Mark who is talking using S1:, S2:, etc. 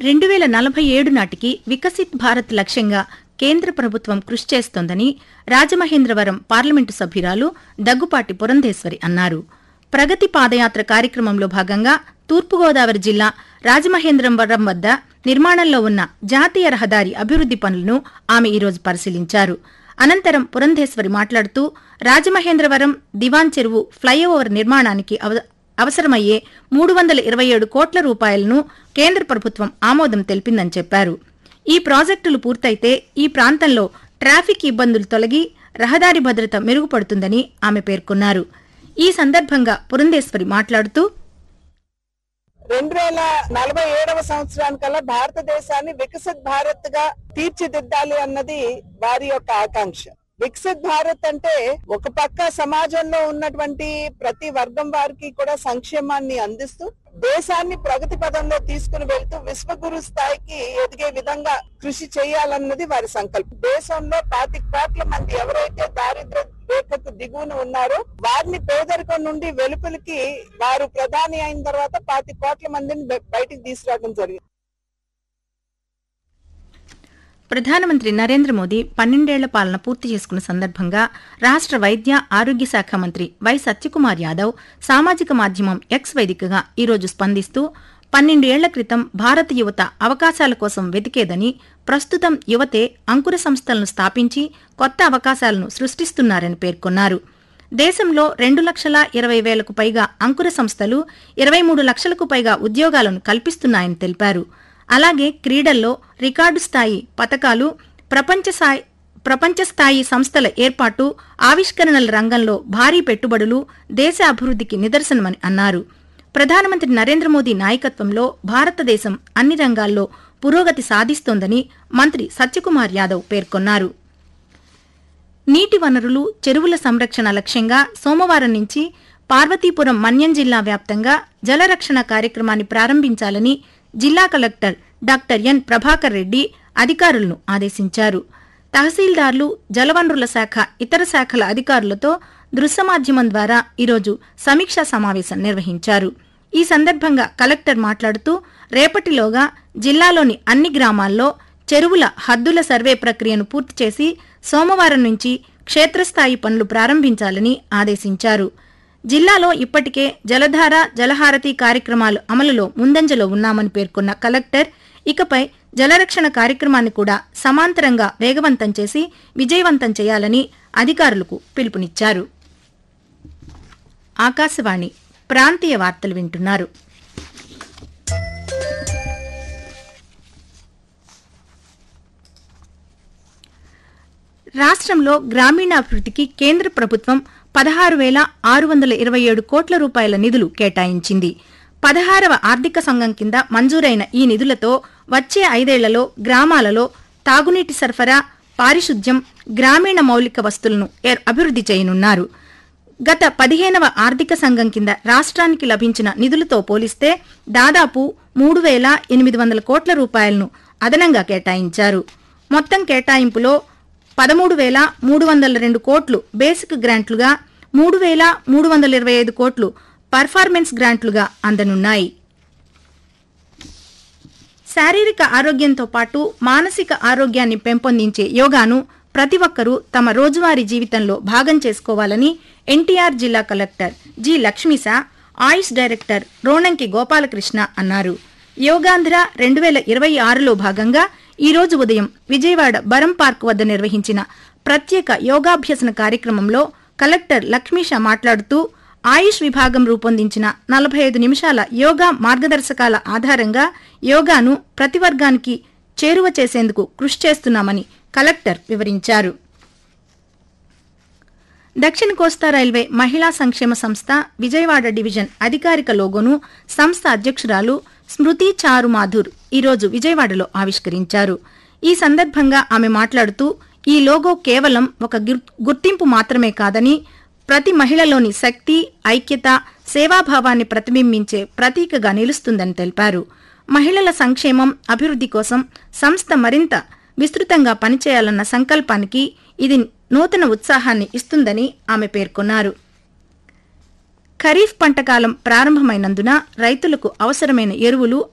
S1: రెండు వేల నలభై ఏడు నాటికి వికసిత్ భారత్ లక్ష్యంగా కేంద్ర ప్రభుత్వం కృషి చేస్తోందని రాజమహేంద్రవరం పార్లమెంటు సభ్యురాలు దగ్గుపాటి పురంధేశ్వరి అన్నారు ప్రగతి పాదయాత్ర కార్యక్రమంలో భాగంగా తూర్పుగోదావరి జిల్లా రాజమహేంద్రవరం వద్ద నిర్మాణంలో ఉన్న జాతీయ రహదారి అభివృద్ది పనులను ఆమె ఈరోజు పరిశీలించారు అనంతరం పురంధేశ్వరి మాట్లాడుతూ రాజమహేంద్రవరం దివాన్ చెరువు ఫ్లైఓవర్ నిర్మాణానికి అవ- అవసరమయ్యే మూడు వందల ఇరవై ఏడు కోట్ల రూపాయలను కేంద్ర ప్రభుత్వం ఆమోదం తెలిపిందని చెప్పారు ఈ ప్రాజెక్టులు పూర్తయితే ఈ ప్రాంతంలో ట్రాఫిక్ ఇబ్బందులు తొలగి రహదారి భద్రత మెరుగుపడుతుందని ఆమె పేర్కొన్నారు ఈ సందర్భంగా పురంధేశ్వరి మాట్లాడుతూ
S2: రెండు వేల నలభై ఏడవ సంవత్సరానికల్లా భారతదేశాన్ని వికసిత్ భారత్ గా తీర్చిదిద్దాలి అన్నది వారి యొక్క ఆకాంక్ష వికసిత్ భారత్ అంటే ఒక పక్క సమాజంలో ఉన్నటువంటి ప్రతి వర్గం వారికి కూడా సంక్షేమాన్ని అందిస్తూ దేశాన్ని ప్రగతి పదంలో తీసుకుని వెళ్తూ విశ్వగురు స్థాయికి ఎదిగే విధంగా కృషి చేయాలన్నది వారి సంకల్పం దేశంలో పాతి కోట్ల మంది ఎవరైతే దారిద్ర్య రేఖకు దిగువన ఉన్నారో వారిని పేదరికం నుండి వెలుపలికి వారు ప్రధాని అయిన తర్వాత పాతి కోట్ల మందిని బయ- బయటికి తీసుకురావడం జరిగింది
S1: ప్రధానమంత్రి నరేంద్ర మోదీ పన్నెండేళ్ల పాలన పూర్తి చేసుకున్న సందర్భంగా రాష్ట్ర వైద్య ఆరోగ్య శాఖ మంత్రి వై సత్యకుమార్ యాదవ్ సామాజిక మాధ్యమం ఎక్స్ వేదికగా ఈరోజు స్పందిస్తూ పన్నెండు ఏళ్ల క్రితం భారత యువత అవకాశాల కోసం వెతికేదని ప్రస్తుతం యువతే అంకుర సంస్థలను స్థాపించి కొత్త అవకాశాలను సృష్టిస్తున్నారని పేర్కొన్నారు దేశంలో రెండు లక్షల ఇరవై వేలకు పైగా అంకుర సంస్థలు ఇరవై మూడు లక్షలకు పైగా ఉద్యోగాలను కల్పిస్తున్నాయని తెలిపారు అలాగే క్రీడల్లో రికార్డు స్థాయి పథకాలు ప్రపంచ స్థాయి ప్రపంచ స్థాయి సంస్థల ఏర్పాటు ఆవిష్కరణల రంగంలో భారీ పెట్టుబడులు దేశ అభివృద్ధికి నిదర్శనమని అన్నారు ప్రధానమంత్రి నరేంద్ర మోదీ నాయకత్వంలో భారతదేశం అన్ని రంగాల్లో పురోగతి సాధిస్తోందని మంత్రి సత్యకుమార్ యాదవ్ పేర్కొన్నారు నీటి వనరులు చెరువుల సంరక్షణ లక్ష్యంగా సోమవారం నుంచి పార్వతీపురం మన్యం జిల్లా వ్యాప్తంగా జలరక్షణ కార్యక్రమాన్ని ప్రారంభించాలని జిల్లా collector doctor N Prabhakar Reddy అధికారులను ఆదేశించారు తహసీల్దార్లు జలవనరుల శాఖ ఇతర శాఖల అధికారులతో దృశ్య మాధ్యమం ద్వారా ఈరోజు సమీక్షా సమావేశం నిర్వహించారు ఈ సందర్భంగా కలెక్టర్ మాట్లాడుతూ రేపటిలోగా జిల్లాలోని అన్ని గ్రామాల్లో చెరువుల హద్దుల సర్వే ప్రక్రియను పూర్తి చేసి సోమవారం నుంచి క్షేత్రస్థాయి పనులు ప్రారంభించాలని ఆదేశించారు జిల్లాలో ఇప్పటికే జలధార జలహారతి కార్యక్రమాలు అమలులో ముందంజలో ఉన్నామని పేర్కొన్న కలెక్టర్ ఇకపై జలరక్షణ కార్యక్రమాన్ని కూడా సమాంతరంగా వేగవంతం చేసి విజయవంతం చేయాలని అధికారులకు పిలుపునిచ్చారు ఆకాశవాణి ప్రాంతీయ వార్తలు వింటున్నారు రాష్ట్రంలో గ్రామీణాభివృద్ధికి కేంద్ర ప్రభుత్వం పదహారు వేల ఆరు వందల ఇరవై ఏడు కోట్ల రూపాయల నిధులు కేటాయించింది పదహారవ ఆర్థిక సంఘం కింద మంజూరైన ఈ నిధులతో వచ్చే ఐదేళ్లలో గ్రామాలలో తాగునీటి సరఫరా పారిశుద్ధ్యం గ్రామీణ మౌలిక వస్తువులను ఏర్- అభివృద్ధి చేయనున్నారు గత పదిహేనవ ఆర్థిక సంఘం కింద రాష్ట్రానికి లభించిన నిధులతో పోలిస్తే దాదాపు మూడు వేల ఎనిమిది వందల కోట్ల రూపాయలను అదనంగా కేటాయించారు మొత్తం కేటాయింపులో పదమూడు వేల మూడు వందల రెండు కోట్లు బేసిక్ గ్రాంట్లుగా మూడు వేల మూడు వందల ఇరవై ఐదు కోట్లు పర్ఫార్మెన్స్ గ్రాంట్లుగా అందనున్నాయి శారీరక ఆరోగ్యంతో పాటు మానసిక ఆరోగ్యాన్ని పెంపొందించే యోగాను ప్రతి ఒక్కరూ తమ రోజువారీ జీవితంలో భాగం చేసుకోవాలని ఎన్టీఆర్ జిల్లా collector G Lakshmisha AYUSH director Ronanki Gopalakrishna అన్నారు యోగాంధ్ర రెండు వేల ఇరవై ఆరులో భాగంగా ఈ రోజు ఉదయం విజయవాడ బరం పార్క్ వద్ద నిర్వహించిన ప్రత్యేక యోగాభ్యసన కార్యక్రమంలో కలెక్టర్ లక్ష్మీష మాట్లాడుతూ ఆయుష్ విభాగం రూపొందించిన నలభై ఐదు నిమిషాల యోగా మార్గదర్శకాల ఆధారంగా యోగాను ప్రతి వర్గానికి చేరువ చేసేందుకు కృషి చేస్తున్నామని కలెక్టర్ వివరించారు దక్షిణ కోస్తా రైల్వే మహిళా సంక్షేమ సంస్థ విజయవాడ డివిజన్ అధికారిక లోగోను సంస్థ అధ్యక్షురాలు స్మృతి చారు మాధుర్ ఈరోజు విజయవాడలో ఆవిష్కరించారు ఈ సందర్భంగా ఆమె మాట్లాడుతూ ఈ లోగో కేవలం ఒక గుర్- గుర్తింపు మాత్రమే కాదని ప్రతి మహిళలోని శక్తి ఐక్యత సేవాభావాన్ని ప్రతిబింబించే ప్రతీకగా నిలుస్తుందని తెలిపారు మహిళల సంక్షేమం అభివృద్ధి కోసం సంస్థ మరింత విస్తృతంగా పనిచేయాలన్న సంకల్పానికి ఇది నూతన ఉత్సాహాన్ని ఇస్తుందని ఆమె పేర్కొన్నారు ఖరీఫ్ పంటకాలం ప్రారంభమైనందున రైతులకు అవసరమైన ఎరువులు